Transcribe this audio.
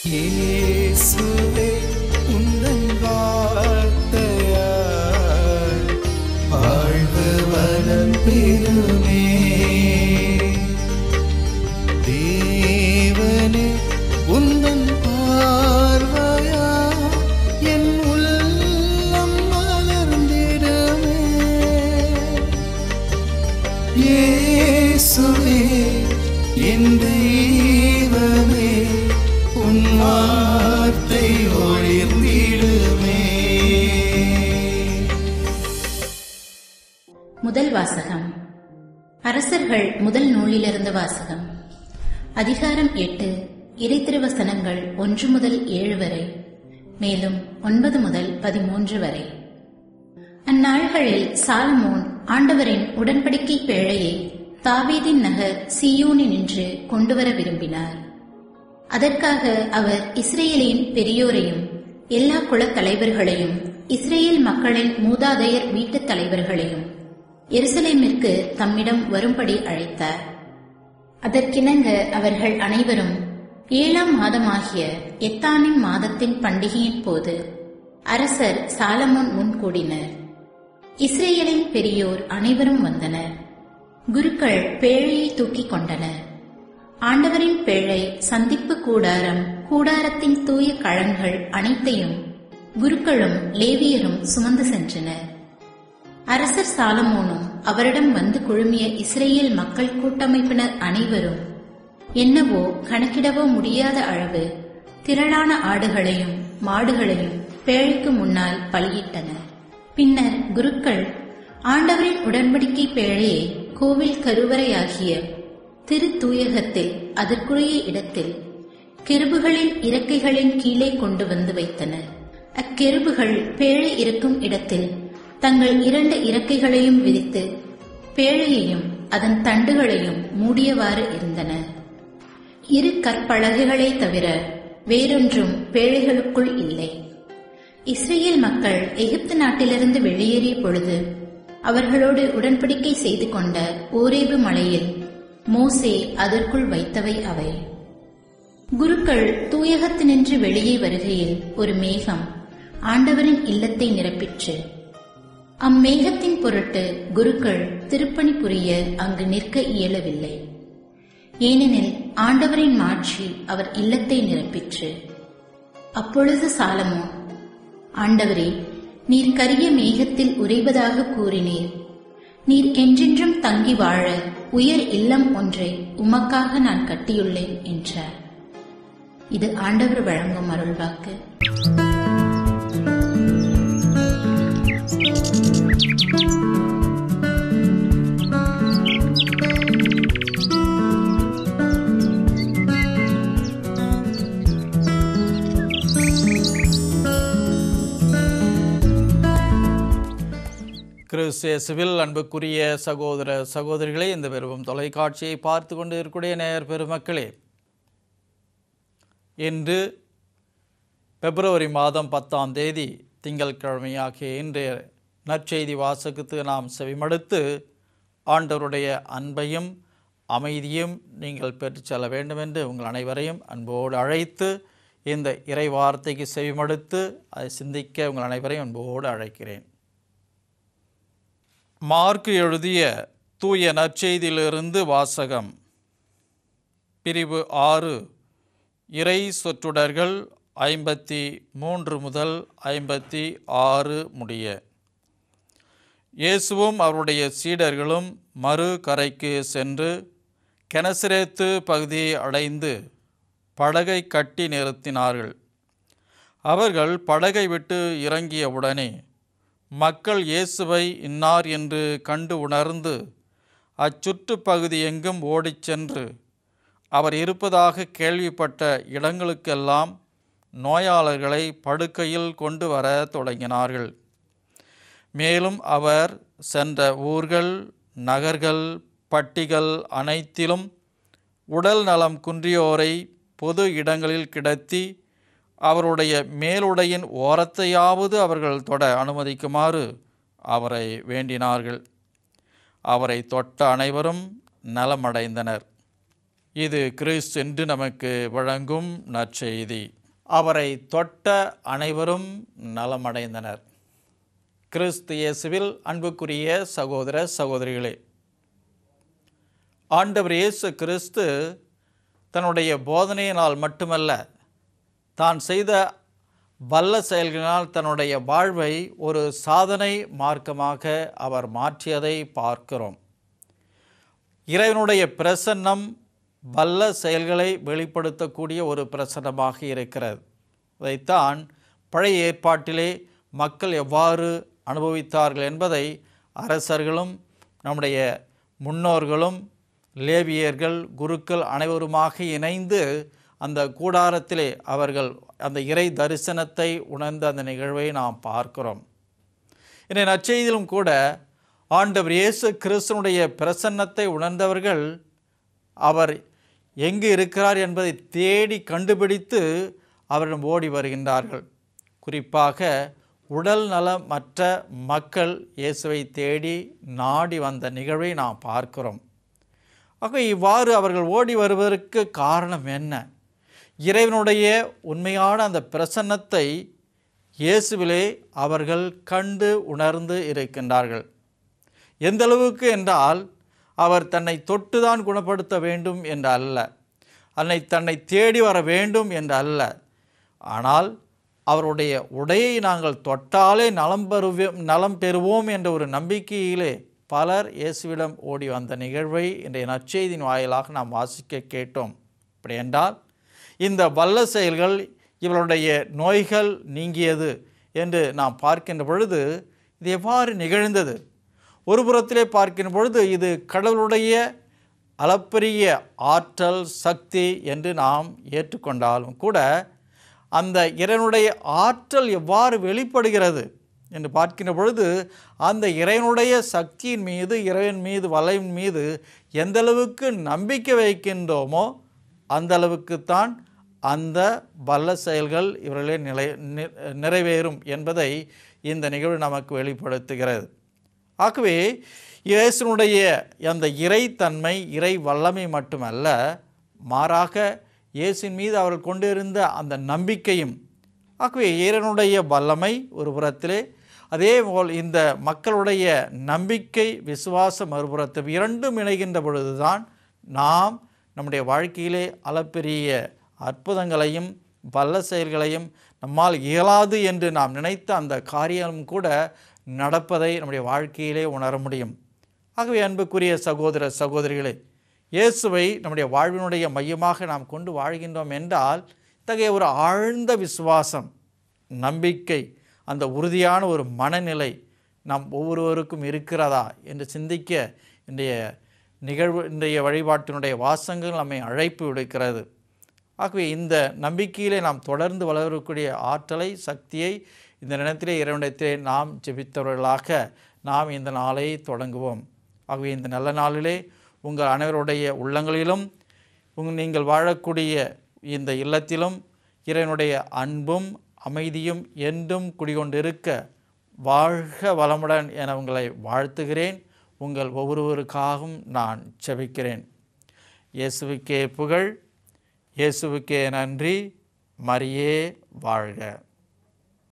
இயேசுவே உந்தன் வார்த்தையால் வாழ்வு வளம் பெறுமே தேவனே உந்தன் பார்வையா என் உள்ளம் மலர்ந்திடுமே இயேசுவே என் தெய்வமே உன் வார்த்தை ஒளிர்ந்திடுமே முதல் வாசகம் அரசர்கள் முதல் நூலிலிருந்து வாசகம் அதிகாரம் எட்டு இறைத்திருவசனங்கள் ஒன்று முதல் ஏழு வரை மேலும் ஒன்பது முதல் பதிமூன்று வரை அந்நாள்களில் சாலமோன் ஆண்டவரின் உடன்படிக்கை பேழையை தாவீதின் நகர் சீயோனினின்று கொண்டுவர விரும்பினார் அதற்காக அவர் இஸ்ரேலின் பெரியோரையும் எல்லா குலத் தலைவர்களையும் இஸ்ரேல் மக்களின் மூதாதையர் வீட்டுத் தலைவர்களையும் எருசலேமிற்கு தம்மிடம் வரும்படி அழைத்தார் அதற்கிணங்க அவர்கள் அனைவரும் ஏழாம் மாதமாகிய எத்தானின் மாதத்தின் பண்டிகையின் போது அரசர் சாலமோன் முன் கூடினர் இஸ்ரேலின் பெரியோர் அனைவரும் வந்தனர் குருக்கள் பேழையை தூக்கிக் கொண்டனர் ஆண்டவரின் பேழை சந்திப்பு கூடாரம் கூடாரத்தின் தூய கழன்கள் அனைத்தையும் குருக்களும் லேவியரும் சுமந்து சென்றனர் அரசர் சாலமோனும் அவரிடம் வந்து குழுமிய இஸ்ரேல் மக்கள் கூட்டமைப்பினர் அனைவரும் என்னவோ கணக்கிடவோ முடியாத அளவு திரளான ஆடுகளையும் மாடுகளையும் பேழைக்கு முன்னால் பலியிட்டனர் பின்னர் குருக்கள் ஆண்டவரின் உடன்படிக்கை பேழையை கோவில் கருவறையாகிய திருத்தூயகத்தில் அதற்குரிய இடத்தில் கெருபுகளின் இறக்கைகளின் கீழே கொண்டு வந்து வைத்தனர் அக்கெருபுகள் பேழை இருக்கும் இடத்தில் தங்கள் இரண்டு இறக்கைகளையும் விரித்து பேழையையும் அதன் தண்டுகளையும் மூடியவாறு இருந்தன இரு கற்பலகைகளை தவிர வேறொன்றும் பேழைகளுக்குள் இல்லை இஸ்ரேல் மக்கள் எகிப்து நாட்டிலிருந்து வெளியேறிய பொழுது அவர்களோடு உடன்படிக்கை செய்து கொண்ட ஓரேபு மலையில் மோசே அதற்குள் வைத்தவை அவை குருக்கள் தூயகத்தினின்று வெளியே வருகையில் ஒரு மேகம் ஆண்டவரின் இல்லத்தை நிரப்பிற்று அம்மேகத்தின் பொருட்டு குருக்கள் திருப்பணி புரிய அங்கு நிற்க இயலவில்லை ஏனெனில் ஆண்டவரின் மாட்சி அவர் இல்லத்தை நிரப்பிற்று அப்பொழுது சாலமோன் ஆண்டவரே நீர் கரிய மேகத்தில் உறைவதாக கூறினீர் நீர் என்றென்றும் தங்கி வாழ உயர் இல்லம் ஒன்றை உமக்காக நான் கட்டியுள்ளேன் என்றார் இது ஆண்டவர் வழங்கும் அருள்வாக்கு கிறிஸ்தேசுவில் அன்புக்குரிய சகோதர சகோதரிகளே இந்த பெருவும் தொலைக்காட்சியை பார்த்து கொண்டு இருக்கக்கூடிய நேயர் பெருமக்களே இன்று பிப்ரவரி மாதம் பத்தாம் தேதி திங்கட்கிழமையாகிய இன்றைய நற்செய்தி வாசகத்துக்கு நாம் செவிமடுத்து ஆண்டவருடைய அன்பையும் அமைதியும் நீங்கள் பெற்றுச் செல்ல வேண்டும் என்று உங்கள் அனைவரையும் அன்போடு அழைத்து இந்த இறை வார்த்தைக்கு செவிமடுத்து அதை சிந்திக்க உங்கள் அனைவரையும் அன்போடு அழைக்கிறேன் மார்க்கு எழுதிய தூய நற்செய்தியிலிருந்து வாசகம் பிரிவு ஆறு இறை சொற்றொடர்கள் ஐம்பத்தி மூன்று முதல் ஐம்பத்தி ஆறு முடிய இயேசுவும் அவருடைய சீடர்களும் மறு கரைக்கு சென்று கெனசரேத்து பகுதியை அடைந்து படகை கட்டி நிறுத்தினார்கள் அவர்கள் படகை விட்டு இறங்கியவுடனே மக்கள் இயேசுவை இன்னார் என்று கண்டு உணர்ந்து அச்சுற்றுப் பகுதி எங்கும் ஓடிச் சென்று அவர் இருப்பதாக கேள்விப்பட்ட இடங்களுக்கெல்லாம் நோயாளர்களை படுக்கையில் கொண்டு வர தொடங்கினார்கள் மேலும் அவர் சென்ற ஊர்கள் நகர்கள் பட்டிகள் அனைத்திலும் உடல் நலம் குன்றியோரை பொது இடங்களில் கிடத்தி அவருடைய மேலுடையின் ஓரத்தையாவது அவர்கள் தொட அனுமதிக்குமாறு அவரை வேண்டினார்கள் அவரை தொட்ட அனைவரும் நலமடைந்தனர் இது கிறிஸ்து என்று நமக்கு வழங்கும் நற்செய்தி அவரை தொட்ட அனைவரும் நலமடைந்தனர் கிறிஸ்து இயேசுவில் அன்புக்குரிய சகோதர சகோதரிகளே ஆண்டவர் இயேசு கிறிஸ்து தன்னுடைய போதனையினால் மட்டுமல்ல தான் செய்த வல்ல செயல்களினால் தன்னுடைய வாழ்வை ஒரு சாதனை மார்க்கமாக அவர் மாற்றியதை பார்க்கிறோம் இறைவனுடைய பிரசன்னம் வல்ல செயல்களை வெளிப்படுத்தக்கூடிய ஒரு பிரசன்னமாக இருக்கிறது அதைத்தான் பழைய ஏற்பாட்டிலே மக்கள் எவ்வாறு அனுபவித்தார்கள் என்பதை அரசர்களும் நம்முடைய முன்னோர்களும் லேவியர்கள் குருக்கள் அனைவருமாக இணைந்து அந்த கூடாரத்திலே அவர்கள் அந்த இறை தரிசனத்தை உணர்ந்த அந்த நிகழ்வை நாம் பார்க்கிறோம் இன்றைய நற்செய்தியிலும் கூட ஆண்டவர் இயேசு கிறிஸ்தனுடைய பிரசன்னத்தை உணர்ந்தவர்கள் அவர் எங்கு இருக்கிறார் என்பதை தேடி கண்டுபிடித்து அவரிடம் ஓடி வருகின்றார்கள் குறிப்பாக உடல் நலமற்ற மக்கள் இயேசுவை தேடி நாடி வந்த நிகழ்வை நாம் பார்க்கிறோம் ஆக இவ்வாறு அவர்கள் ஓடி வருவதற்கு காரணம் என்ன இறைவனுடைய உண்மையான அந்த பிரசன்னத்தை இயேசுவிலே அவர்கள் கண்டு உணர்ந்து இருக்கின்றார்கள் எந்த அளவுக்கு என்றால் அவர் தன்னை தொட்டுதான் குணப்படுத்த வேண்டும் என்று அல்ல அன்னை தன்னை தேடி வர வேண்டும் என்று அல்ல ஆனால் அவருடைய உடையை நாங்கள் தொட்டாலே நலம் பெறுவோம் நலம் பெறுவோம் என்ற ஒரு நம்பிக்கையிலே பலர் இயேசுவிடம் ஓடி வந்த நிகழ்வை இன்றைய நற்செய்தியின் வாயிலாக நாம் வாசிக்க கேட்டோம் அப்படி என்றால் இந்த வல்ல செயல்கள் இவருடைய நோய்கள் நீங்கியது என்று நாம் பார்க்கின்ற பொழுது இது எவ்வாறு நிகழ்ந்தது ஒரு புறத்திலே பார்க்கின்ற பொழுது இது கடவுளுடைய அளப்பரிய ஆற்றல் சக்தி என்று நாம் ஏற்றுக்கொண்டாலும் கூட அந்த இறைவனுடைய ஆற்றல் எவ்வாறு வெளிப்படுகிறது என்று பார்க்கின்ற பொழுது அந்த இறைவனுடைய சக்தியின் மீது இறைவன் மீது வலையின் மீது எந்த அளவுக்கு நம்பிக்கை வைக்கின்றோமோ அந்த அளவுக்குத்தான் அந்த வல்ல செயல்கள் இவர்களே நிலை நி- நிறைவேறும் என்பதை இந்த நிகழ்வு நமக்கு வெளிப்படுத்துகிறது ஆகவே இயேசுனுடைய அந்த இறைத்தன்மை இறை வல்லமை மட்டுமல்ல மாறாக இயேசின் மீது அவர்கள் கொண்டிருந்த அந்த நம்பிக்கையும் ஆகவே இறைவனுடைய வல்லமை ஒரு புறத்திலே அதேபோல் இந்த மக்களுடைய நம்பிக்கை விசுவாச மறுபுறத்தில் இரண்டும் இணைகின்ற பொழுதுதான் நாம் நம்முடைய வாழ்க்கையிலே அளப்பெரிய அற்புதங்களையும் வல்ல செயல்களையும் நம்மால் இயலாது என்று நாம் நினைத்த அந்த காரியம் கூட நடப்பதை நம்முடைய வாழ்க்கையிலே உணர முடியும் ஆகவே அன்புக்குரிய சகோதர சகோதரிகளே இயேசுவை நம்முடைய வாழ்வினுடைய மையமாக நாம் கொண்டு வாழ்கின்றோம் என்றால் இத்தகைய ஒரு ஆழ்ந்த விசுவாசம் நம்பிக்கை அந்த உறுதியான ஒரு மனநிலை நம் ஒவ்வொருவருக்கும் இருக்கிறதா என்று சிந்திக்க இன்றைய நிகழ்வு இன்றைய வழிபாட்டினுடைய வாசங்கள் நம்மை அழைப்பு விடுக்கிறது ஆகவே இந்த நம்பிக்கையிலே நாம் தொடர்ந்து வளரக்கூடிய ஆற்றலை சக்தியை இந்த நிலத்திலே இறைவனிடத்திலே நாம் ஜெபித்தவர்களாக நாம் இந்த நாளை தொடங்குவோம் ஆகவே இந்த நல்ல நாளிலே உங்கள் அனைவருடைய உள்ளங்களிலும் உங் நீங்கள் வாழக்கூடிய இந்த இல்லத்திலும் இறைவனுடைய அன்பும் அமைதியும் என்றும் குடிகொண்டிருக்க வாழ்க வளமுடன் என உங்களை வாழ்த்துகிறேன் உங்கள் ஒவ்வொருவருக்காகவும் நான் செபிக்கிறேன் இயேசுவுக்கே புகழ் இயேசுவுக்கே நன்றி மரியே வாழ்க